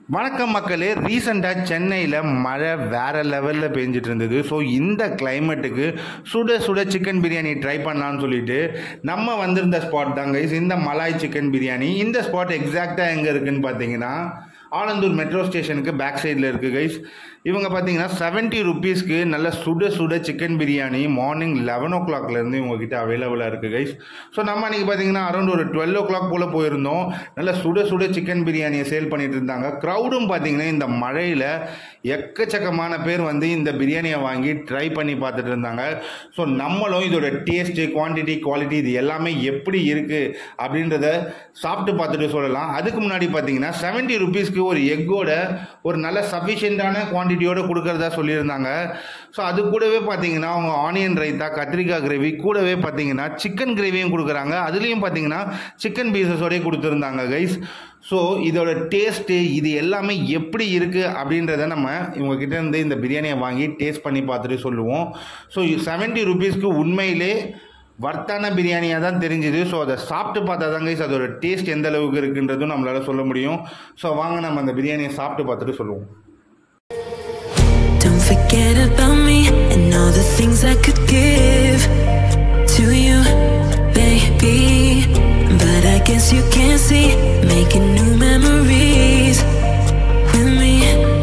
வணக்கம் மக்களே ரீசெண்டாக சென்னையில் மழை வேற லெவலில் பெஞ்சிட்டு இருந்தது ஸோ இந்த கிளைமேட்டுக்கு சுட சுட சிக்கன் பிரியாணி ட்ரை பண்ணலாம்னு சொல்லிட்டு நம்ம வந்திருந்த ஸ்பாட் தான் கைஸ் இந்த மலாய் சிக்கன் பிரியாணி இந்த ஸ்பாட் எக்ஸாக்டாக எங்கே இருக்குன்னு பார்த்தீங்கன்னா ஆலந்தூர் மெட்ரோ ஸ்டேஷனுக்கு பேக் சைடில் இருக்குது கைஸ் இவங்க பார்த்தீங்கன்னா செவன்ட்டி ருபீஸ்க்கு நல்ல சுட சுட சிக்கன் பிரியாணி மார்னிங் லெவன் ஓ கிளாக்லேருந்து இவங்ககிட்ட அவைலபிளாக இருக்குது கைஸ் ஸோ நம்ம அன்றைக்கி பார்த்தீங்கன்னா அரௌண்ட் ஒரு டுவெல் ஓ கிளாக் போல் போயிருந்தோம் நல்ல சுட சுட சிக்கன் பிரியாணியை சேல் பண்ணிட்டு இருந்தாங்க க்ரௌடும் பார்த்தீங்கன்னா இந்த மழையில் எக்கச்சக்கமான பேர் வந்து இந்த பிரியாணியை வாங்கி ட்ரை பண்ணி பார்த்துட்டு இருந்தாங்க ஸோ நம்மளும் இதோட டேஸ்ட்டு குவான்டிட்டி குவாலிட்டி இது எல்லாமே எப்படி இருக்குது அப்படின்றத சாப்பிட்டு பார்த்துட்டு சொல்லலாம் அதுக்கு முன்னாடி பார்த்தீங்கன்னா செவன்ட்டி ருபீஸ்க்கு ஒரு எக்கோட ஒரு நல்ல சஃபிஷியண்ட்டான குவான்டிட்டியோட கொடுக்கறதா சொல்லியிருந்தாங்க ஸோ அது கூடவே பார்த்தீங்கன்னா அவங்க ஆனியன் ரைத்தா கத்திரிக்காய் கிரேவி கூடவே பார்த்தீங்கன்னா சிக்கன் கிரேவியும் கொடுக்குறாங்க அதுலேயும் பார்த்தீங்கன்னா சிக்கன் பீசஸோடய கொடுத்துருந்தாங்க கைஸ் ஸோ இதோட டேஸ்ட்டு இது எல்லாமே எப்படி இருக்குது அப்படின்றத நம்ம இவங்ககிட்ட இருந்து இந்த பிரியாணியை வாங்கி டேஸ்ட் பண்ணி பார்த்துட்டு சொல்லுவோம் ஸோ செவன்ட்டி ருபீஸ்க்கு உண்மையிலே வர்த்தான பிரியாணியாக தான் தெரிஞ்சுது ஸோ அதை சாப்பிட்டு பார்த்தா தான் கைஸ் அதோட டேஸ்ட் எந்த அளவுக்கு இருக்குன்றதும் நம்மளால் சொல்ல முடியும் ஸோ வாங்க நம்ம அந்த பிரியாணியை சாப்பிட்டு பார்த்துட்டு சொல்லுவோம் Don't forget about me and all the things I could give to you, baby. But I guess you can't see making new memories with me.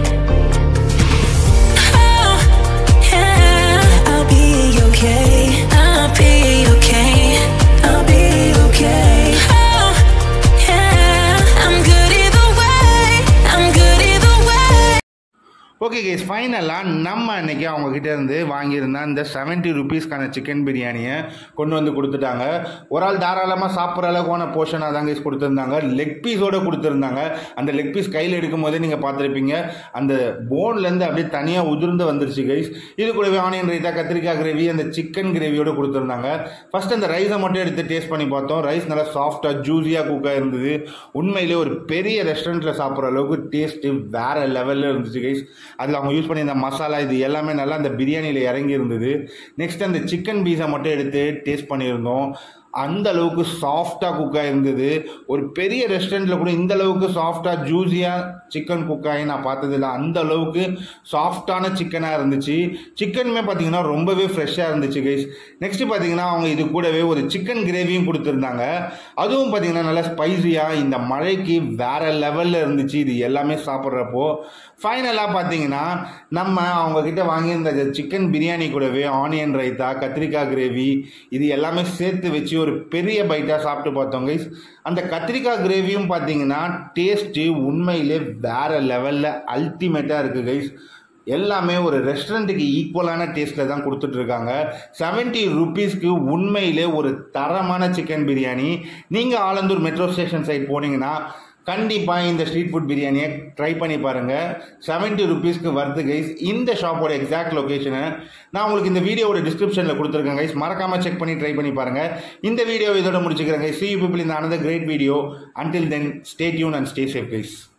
Oh, yeah, I'll be okay. I'll be okay. I'll be okay. Oh, yeah, I'm good either way. I'm good either way. Okay case ஃபைனலாக நம்ம அன்னைக்கு அவங்க கிட்ட இருந்து வாங்கியிருந்த அந்த seventy ருபீஸ்க்கான chicken பிரியாணியை கொண்டு வந்து கொடுத்துட்டாங்க ஒரு ஆள் தாராளமாக சாப்பிட்ற அளவுக்கான போர்ஷனாக தான் கேஸ் கொடுத்துருந்தாங்க லெக் பீஸோடு கொடுத்துருந்தாங்க அந்த லெக் பீஸ் கையில் எடுக்கும் போதே நீங்கள் பார்த்துருப்பீங்க அந்த போன்லேருந்து அப்படியே தனியாக உதிர்ந்து வந்துருச்சு கைஸ் இது கூடவே ஆனியன் ரைத்தா கத்திரிக்காய் கிரேவி அந்த சிக்கன் கிரேவியோடு கொடுத்துருந்தாங்க ஃபர்ஸ்ட் அந்த ரைஸை மட்டும் எடுத்து டேஸ்ட் பண்ணி பார்த்தோம் ரைஸ் நல்லா சாஃப்டாக ஜூஸியாக குக்காக இருந்தது உண்மையிலே ஒரு பெரிய ரெஸ்டாரண்ட்டில் சாப்பிட்ற அளவுக்கு டேஸ்ட்டு வேறு லெவலில் இருந்துச்சு கைஸ் அதில் அவங்க யூஸ் பண்ணியிருந்த மசாலா இது எல்லாமே நல்லா அந்த பிரியாணியில் இறங்கி இருந்தது நெக்ஸ்ட் அந்த சிக்கன் பீஸை மட்டும் எடுத்து டேஸ்ட் பண்ணியிருந்தோம் அந்த அளவுக்கு சாஃப்டாக குக்காக இருந்தது ஒரு பெரிய ரெஸ்டாரண்ட்டில் கூட இந்த அளவுக்கு சாஃப்டாக ஜூஸியாக சிக்கன் குக்காகி நான் பார்த்ததில்ல அந்த அளவுக்கு சாஃப்டான சிக்கனாக இருந்துச்சு சிக்கனுமே பார்த்தீங்கன்னா ரொம்பவே ஃப்ரெஷ்ஷாக இருந்துச்சு கைஸ் நெக்ஸ்ட் பார்த்தீங்கன்னா அவங்க இது கூடவே ஒரு சிக்கன் கிரேவியும் கொடுத்துருந்தாங்க அதுவும் பார்த்தீங்கன்னா நல்லா ஸ்பைசியாக இந்த மழைக்கு வேற லெவலில் இருந்துச்சு இது எல்லாமே சாப்பிட்றப்போ ஃபைனலாக பார்த்தீங்கன்னா நம்ம அவங்க கிட்ட வாங்கியிருந்த சிக்கன் பிரியாணி கூடவே ஆனியன் ரைத்தா கத்திரிக்காய் கிரேவி இது எல்லாமே சேர்த்து வச்சு ஒரு பெரிய பைட்டாக சாப்பிட்டு பார்த்தோம் கைஸ் அந்த கத்திரிக்காய் கிரேவியும் பார்த்தீங்கன்னா டேஸ்ட்டு உண்மையிலே வேற லெவலில் அல்டிமேட்டாக இருக்குது கைஸ் எல்லாமே ஒரு ரெஸ்டாரண்ட்டுக்கு ஈக்குவலான டேஸ்ட்டில் தான் கொடுத்துட்ருக்காங்க செவன்ட்டி ருபீஸ்க்கு உண்மையிலே ஒரு தரமான சிக்கன் பிரியாணி நீங்கள் ஆலந்தூர் மெட்ரோ ஸ்டேஷன் சைட் போனீங்கன்னா கண்டிப்பாக இந்த ஸ்ட்ரீட் ஃபுட் பிரியாணியை ட்ரை பண்ணி பாருங்கள் செவன்ட்டி ருபீஸ்க்கு வருது கைஸ் இந்த ஷாப்போட எக்ஸாக்ட் லொக்கேஷனை நான் உங்களுக்கு இந்த வீடியோவோட டிஸ்கிரிப்ஷனில் கொடுத்துருக்கேன் கைஸ் மறக்காமல் செக் பண்ணி ட்ரை பண்ணி பாருங்கள் இந்த வீடியோ இதோட முடிச்சுக்கிறேன் கைஸ் சி யூ பீப்பிள் இந்த another great video until then stay tuned and stay safe guys